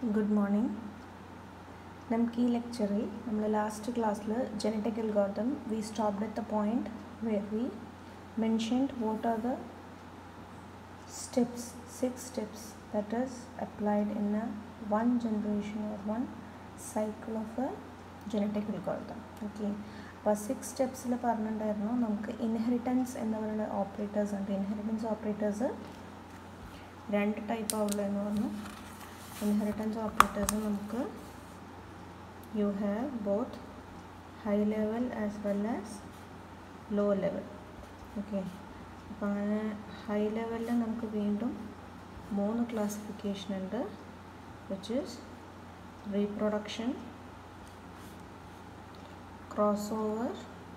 Good morning നമുക്ക് ഈ ലെക്ചറിൽ നമ്മൾ ലാസ്റ്റ് ക്ലാസ്സിൽ genetic algorithm we stopped at the point where we mentioned what are the steps six steps that is applied in a one generation or one cycle of a genetic algorithm okay അപ്പോൾ six സ്റ്റെപ്സിൽ പറഞ്ഞിട്ടുണ്ടായിരുന്നു നമുക്ക് inheritance എന്ന് പറയുന്ന operators ഉണ്ട് inheritance operators രണ്ട് type ആവുള്ളൂ എന്ന് പറഞ്ഞു ഇൻഹെറിറ്റൻസ് ഓപ്പറേറ്റേഴ്സ് നമുക്ക് you have both high level as well as low level okay അപ്പോൾ അങ്ങനെ ഹൈ ലെവലിൽ നമുക്ക് വീണ്ടും മൂന്ന് ക്ലാസിഫിക്കേഷൻ ഉണ്ട് which is reproduction crossover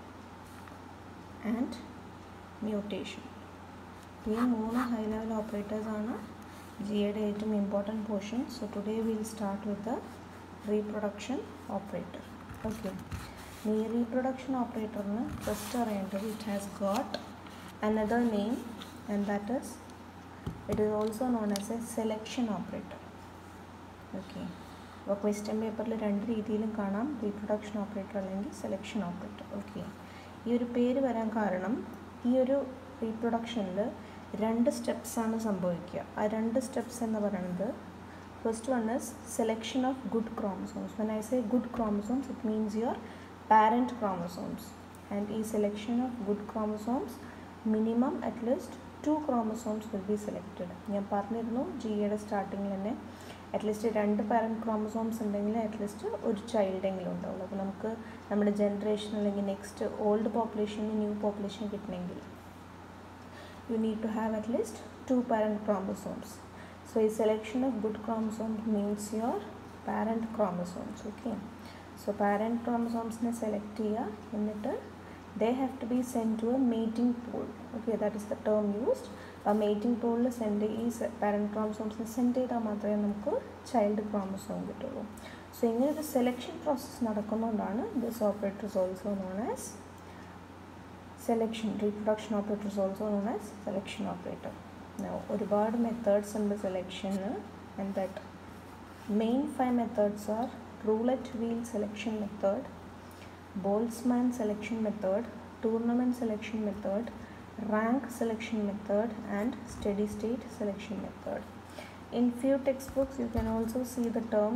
and mutation ഈ മൂന്ന് ഹൈ ലെവൽ ഓപ്പറേറ്റേഴ്സാണ് ജിയുടെ ഏറ്റവും important portion so today will start with the reproduction operator okay ഈ റീപ്രൊഡക്ഷൻ ഓപ്പറേറ്ററിന് ഫസ്റ്റ് അറിയേണ്ടത് it has got another name and that is it is also known as a selection operator okay അപ്പോൾ question പേപ്പറിൽ രണ്ട് രീതിയിലും കാണാം റീപ്രൊഡക്ഷൻ ഓപ്പറേറ്റർ അല്ലെങ്കിൽ സെലക്ഷൻ ഓപ്പറേറ്റർ ഓക്കെ ഈ ഒരു പേര് വരാൻ കാരണം ഈ ഒരു റീപ്രൊഡക്ഷനിൽ രണ്ട് സ്റ്റെപ്സാണ് സംഭവിക്കുക ആ രണ്ട് സ്റ്റെപ്സ് എന്ന് പറയുന്നത് first one is selection of good chromosomes when I say good chromosomes it means your parent chromosomes and ഈ selection of good chromosomes minimum at least two chromosomes will be selected ഞാൻ പറഞ്ഞിരുന്നു ജിയുടെ സ്റ്റാർട്ടിങ്ങിൽ തന്നെ അറ്റ്ലീസ്റ്റ് രണ്ട് parent chromosomes ഉണ്ടെങ്കിൽ at least ഒരു ചൈൽഡെങ്കിലും ഉണ്ടാവുള്ളൂ അപ്പോൾ നമുക്ക് നമ്മുടെ ജനറേഷൻ അല്ലെങ്കിൽ നെക്സ്റ്റ് ഓൾഡ് പോപ്പുലേഷന് ന്യൂ പോപ്പുലേഷൻ കിട്ടണമെങ്കിൽ you need to have at least two parent chromosomes so ഈ selection of good chromosomes means your parent chromosomes okay so parent ക്രോമസോംസിനെ സെലക്ട് ചെയ്യുക എന്നിട്ട് they have to be sent to a mating pool okay that is the term used ആ mating പൂളിൽ send ഈ parent ക്രോമസോംസിന് send ചെയ്താൽ മാത്രമേ നമുക്ക് ചൈൽഡ് ക്രോമസോം കിട്ടുള്ളൂ സോ ഇങ്ങനെ ഒരു സെലക്ഷൻ പ്രോസസ്സ് നടക്കുന്നതുകൊണ്ടാണ് this operator also known as selection reproduction operator also known as selection operator ഒരുപാട് മെത്തേഡ്സ് ഉണ്ട് സെലക്ഷന് and that main five methods are roulette wheel selection method Boltzmann selection method, tournament selection method, rank selection method and steady state selection method. In few textbooks you can also see the term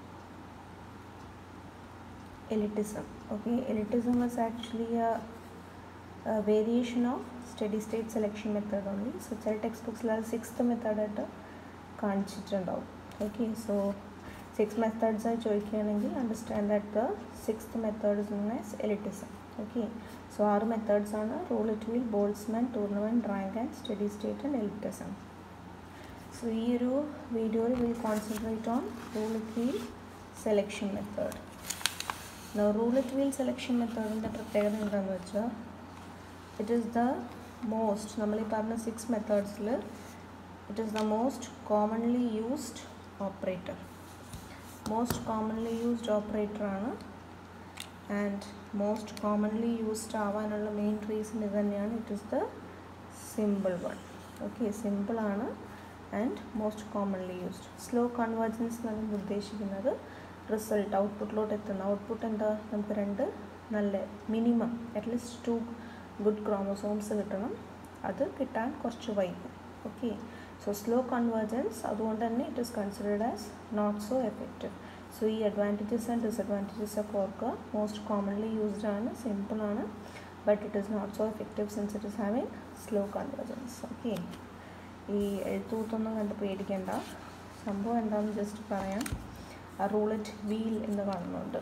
elitism. Okay, elitism is actually a, a variation of steady state selection method only. So ചില textbooks sixth മെത്തേഡായിട്ട് കാണിച്ചിട്ടുണ്ടാവും okay so six methods ആയി ചോദിക്കുകയാണെങ്കിൽ understand that the sixth method is known as elitism okay so ആറ് മെത്തേഡ്സ് ആണ് roulette wheel Boltzmann tournament rank and steady state and elitism so ഈ ഒരു വീഡിയോയിൽ will concentrate on roulette wheel selection method roulette wheel selection മെത്തേഡിൻ്റെ പ്രത്യേകത എന്താണെന്ന് വെച്ചാൽ ഇറ്റ് ഈസ് ദ മോസ്റ്റ് നമ്മൾ ഈ പറഞ്ഞ സിക്സ് മെത്തേഡ്സിൽ it is the most commonly used operator most commonly used operator ആണ് ആൻഡ് മോസ്റ്റ് കോമൺലി യൂസ്ഡ് ആവാനുള്ള മെയിൻ റീസൺ ഇത് തന്നെയാണ് it is the simple one okay സിമ്പിളാണ് and most commonly used slow convergence എന്നാണ് ഉദ്ദേശിക്കുന്നത് റിസൾട്ട് ഔട്ട്പുട്ടിലോട്ട് എത്തുന്ന output എന്താ നമുക്ക് രണ്ട് നല്ല minimum at least two good chromosomes കിട്ടണം അത് കിട്ടാൻ കുറച്ച് വൈകും ഓക്കെ സോ സ്ലോ കൺവേർജൻസ് അതുകൊണ്ട് തന്നെ it is considered as not so effective so ഈ അഡ്വാൻറ്റേജസ് ആൻഡ് ഡിസഡ്വാൻറ്റേജസ് ഒക്കെ ഓർക്കുക മോസ്റ്റ് കോമൺലി യൂസ്ഡ് ആണ് സിമ്പിൾ ആണ് but it is not so effective since it is having slow convergence okay ഈ എഴുത്തൂത്തൊന്നും കണ്ട് പേടിക്കേണ്ട സംഭവം എന്താണെന്ന് ജസ്റ്റ് പറയാം ആ റൂളറ്റ് വീൽ എന്ന് കാണുന്നുണ്ട്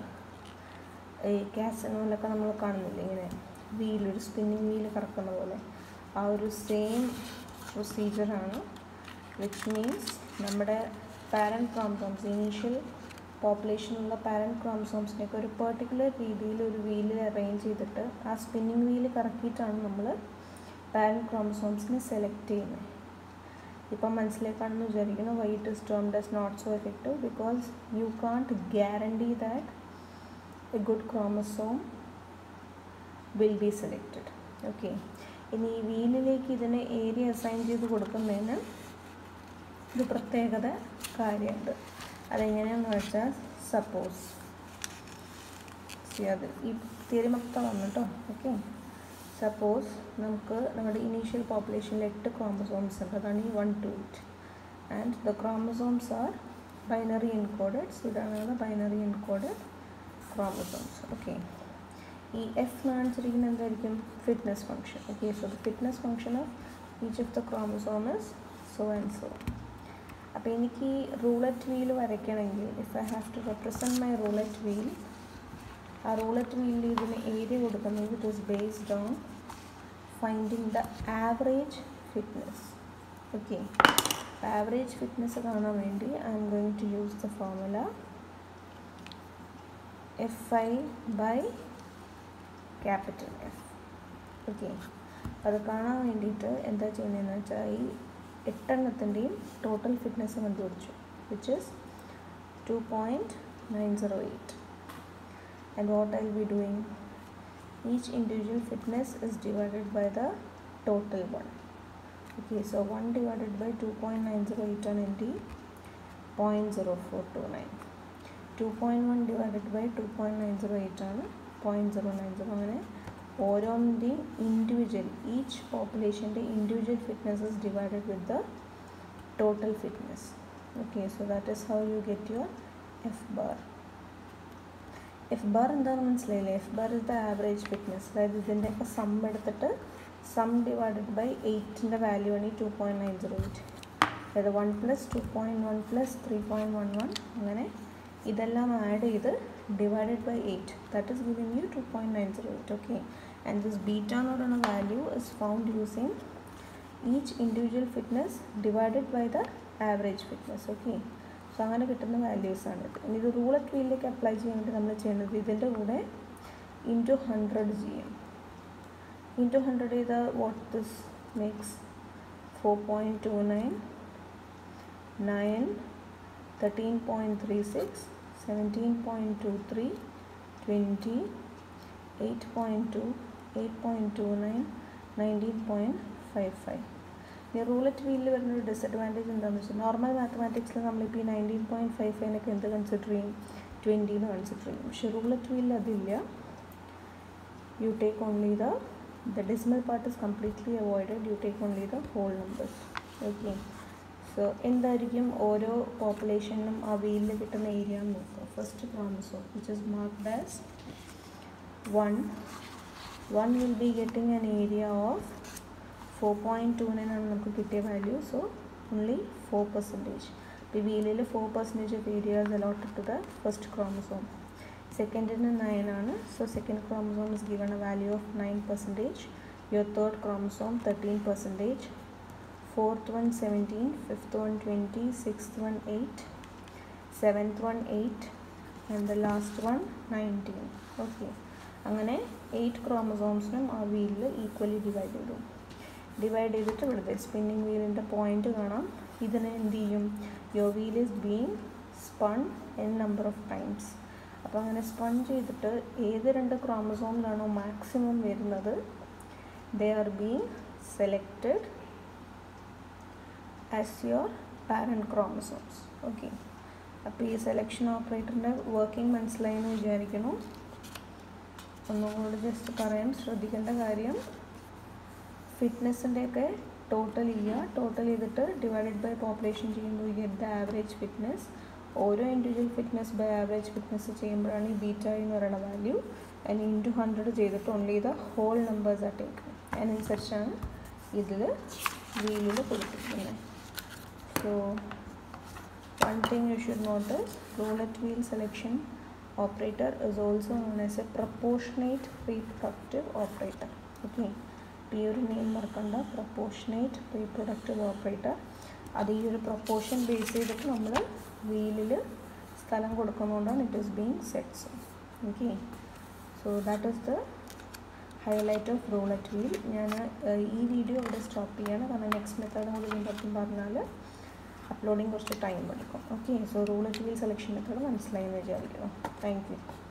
ഈ ഗ്യാസിനോലൊക്കെ നമ്മൾ കാണുന്നില്ല ഇങ്ങനെ വീൽ ഒരു സ്പിന്നിങ് വീൽ കറക്കുന്ന പോലെ ആ ഒരു സെയിം പ്രൊസീജിയറാണ് വിച്ച് മീൻസ് നമ്മുടെ പാരൻറ്റ് ക്രോമസോംസ് ഇനീഷ്യൽ പോപ്പുലേഷനിലുള്ള പാരൻറ്റ് ക്രോമസോംസിനെയൊക്കെ ഒരു പെർട്ടിക്കുലർ രീതിയിൽ ഒരു വീലിൽ അറേഞ്ച് ചെയ്തിട്ട് ആ സ്പിന്നിങ് വീല് കറക്കിയിട്ടാണ് നമ്മൾ പാരൻറ്റ് ക്രോമസോംസിനെ സെലക്ട് ചെയ്യുന്നത് ഇപ്പം മനസ്സിലേക്കാണെന്ന് വിചാരിക്കുന്നു why it is term does not so effective because you can't guarantee that a good chromosome will be selected okay ഇനി ഈ വീലിലേക്ക് ഇതിന് ഏരിയ അസൈൻ ചെയ്ത് കൊടുക്കുന്നതിന് ഒരു പ്രത്യേകത കാര്യമുണ്ട് അതെങ്ങനെയാണെന്ന് വെച്ചാൽ സപ്പോസ് അത് ഈ തിയറി മൊത്തം വന്നു കേട്ടോ ഓക്കെ സപ്പോസ് നമുക്ക് നമ്മുടെ ഇനീഷ്യൽ പോപ്പുലേഷനിൽ എട്ട് ക്രോമസോംസ് ഉണ്ട് അതാണ് ഈ one two eight and the chromosomes are binary encoded so ഇതാണ് ബൈനറി എൻകോഡഡ് ക്രോമസോംസ് ഓക്കെ ഈ എഫ് കാണിച്ചിരിക്കുന്ന എന്തായിരിക്കും fitness function okay so the fitness function of each of the chromosome is so and so അപ്പോൾ എനിക്ക് roulette wheel വരയ്ക്കണമെങ്കിൽ if I have to represent my roulette wheel ആ roulette വീലിൽ ഇതിന് area കൊടുക്കുന്നത് it is based on finding the average fitness okay average fitness കാണാൻ വേണ്ടി I'm going to use the formula F I by capital F okay അത് കാണാൻ വേണ്ടിയിട്ട് എന്താ ചെയ്യുന്നതെന്ന് വെച്ചാൽ ഈ എട്ടെണ്ണത്തിൻ്റെയും ടോട്ടൽ ഫിറ്റ്നസ് കണ്ടുപിടിച്ചു which is two point nine zero eight and what I'll be doing each individual fitness is divided by the total one okay so 1 divided by 2.908 on NT 0.0429 2.1 divided by 2.908 ആണ് point zero nine zero അങ്ങനെ ഓരോന്നിൻ്റെയും individual each പോപ്പുലേഷൻ്റെ individual fitness is divided with the total fitness okay so that is how you get your F bar F bar എന്താണെന്ന് മനസ്സിലായില്ലേ F bar is the average fitness അതായത് ഇതിൻ്റെയൊക്കെ sum എടുത്തിട്ട് sum divided by എയ്റ്റിൻ്റെ value ആണ് ഈ two point nine zero eight അതായത് one plus two point one plus three point one one അങ്ങനെ ഇതെല്ലാം ആഡ് ചെയ്ത് divided by eight that is giving you two point nine zero eight okay and this beta എന്ന് പറയുന്ന value is found using each individual fitness divided by the average fitness okay so അങ്ങനെ കിട്ടുന്ന വാല്യൂസാണ് ഇത് ഇനി ഇത് rule of വീലിലേക്ക് apply ചെയ്യാൻ വേണ്ടി നമ്മൾ ചെയ്യുന്നത് ഇതിൻ്റെ കൂടെ ഇൻറ്റു ഹൺഡ്രഡ് ചെയ്യും ഇൻറ്റു ഹൺഡ്രഡ് ചെയ്ത what this makes four point two nine nine thirteen point three six seventeen point two three twenty eight point two eight point two nine nineteen point five five ഈ roulette വീലിൽ വരുന്ന ഒരു disadvantage എന്താണെന്ന് വെച്ചാൽ normal മാത്തമാറ്റിക്സിൽ നമ്മളിപ്പോൾ ഈ nineteen point five ഫൈവിനൊക്കെ എന്ത് consider ചെയ്യും ട്വൻറ്റീന്ന് കൺസിഡർ ചെയ്യും പക്ഷേ റൂളറ്റ് വീലിൽ അതില്ല you take only the the decimal part is completely avoided you take only the whole numbers okay so എന്തായിരിക്കും ഓരോ പോപ്പുലേഷനും ആ വീലിൽ കിട്ടുന്ന ഏരിയ എന്ന് നോക്കുക first chromosome which is marked as one one will be getting an area of four point two nine ആണ് നമുക്ക് കിട്ടിയ value so only four percentage ഇപ്പോൾ വീലിൽ four percentage of areas allotted to the first chromosome സെക്കൻഡിന് nine ആണ് so second chromosome is given a value of nine percentage your third chromosome thirteen percentage fourth one seventeen fifth one twenty sixth one eight seventh one eight and the last one nineteen okay അങ്ങനെ eight ക്രോമസോംസിനും ആ വീലിൽ equally divide ചെയ്തു divide ചെയ്തിട്ട് ഇവിടുത്തെ spinning വീലിൻ്റെ point കാണാം ഇതിനെ എന്ത് ചെയ്യും your wheel is being spun N number of times അപ്പോൾ അങ്ങനെ സ്പൺ ചെയ്തിട്ട് ഏത് രണ്ട് ക്രോമസോമിലാണോ മാക്സിമം വരുന്നത് they are being selected as your parent chromosomes okay അപ്പോൾ ഈ സെലക്ഷൻ ഓപ്പറേറ്ററിൻ്റെ വർക്കിംഗ് മനസ്സിലായെന്ന് വിചാരിക്കുന്നു ഒന്നുകൂടി ജസ്റ്റ് പറയാൻ ശ്രദ്ധിക്കേണ്ട കാര്യം ഫിറ്റ്നസ്സിൻ്റെയൊക്കെ ടോട്ടൽ ചെയ്യുക ടോട്ടൽ ചെയ്തിട്ട് ഡിവൈഡഡ് ബൈ പോപ്പുലേഷൻ ചെയ്യുമ്പോൾ ഗെറ്റ് ദ ആവറേജ് ഫിറ്റ്നസ് ഓരോ individual fitness by average fitness ചെയ്യുമ്പോഴാണ് ഈ ബീറ്റ എന്ന് പറയുന്ന വാല്യൂ ആൻഡ് ഇൻറ്റു ഹൺഡ്രഡ് ചെയ്തിട്ട് ഓൺലി ദ ഹോൾ നമ്പേഴ്സ് ആ ടേക്ക് അതിനനുസരിച്ചാണ് ഇതിൽ വീലിൽ കൊടുത്തിരിക്കുന്നത് so one thing you should notice roulette wheel selection operator is also known as a proportionate reproductive operator okay ഈ ഒരു നെയിം മറക്കണ്ട പ്രപ്പോർഷനേറ്റ് റീപ്രൊഡക്റ്റീവ് ഓപ്പറേറ്റർ അത് ഈ ഒരു പ്രപ്പോർഷൻ ബേസ് ചെയ്തിട്ട് നമ്മൾ വീലിൽ സ്ഥലം കൊടുക്കുന്നതുകൊണ്ടാണ് it is being sets okay so that is the highlight of roulette wheel ഞാൻ ഈ വീഡിയോ ഇവിടെ സ്റ്റോപ്പ് ചെയ്യാണ് കാരണം നെക്സ്റ്റ് മെത്തേഡ് കൂടി ഇതിൻ്റെ പറഞ്ഞാൽ അപ്ലോഡിങ് കുറച്ച് ടൈം എടുക്കും okay so roulette wheel selection method മനസ്സിലായി എന്ന് വിചാരിക്കുന്നു താങ്ക് യു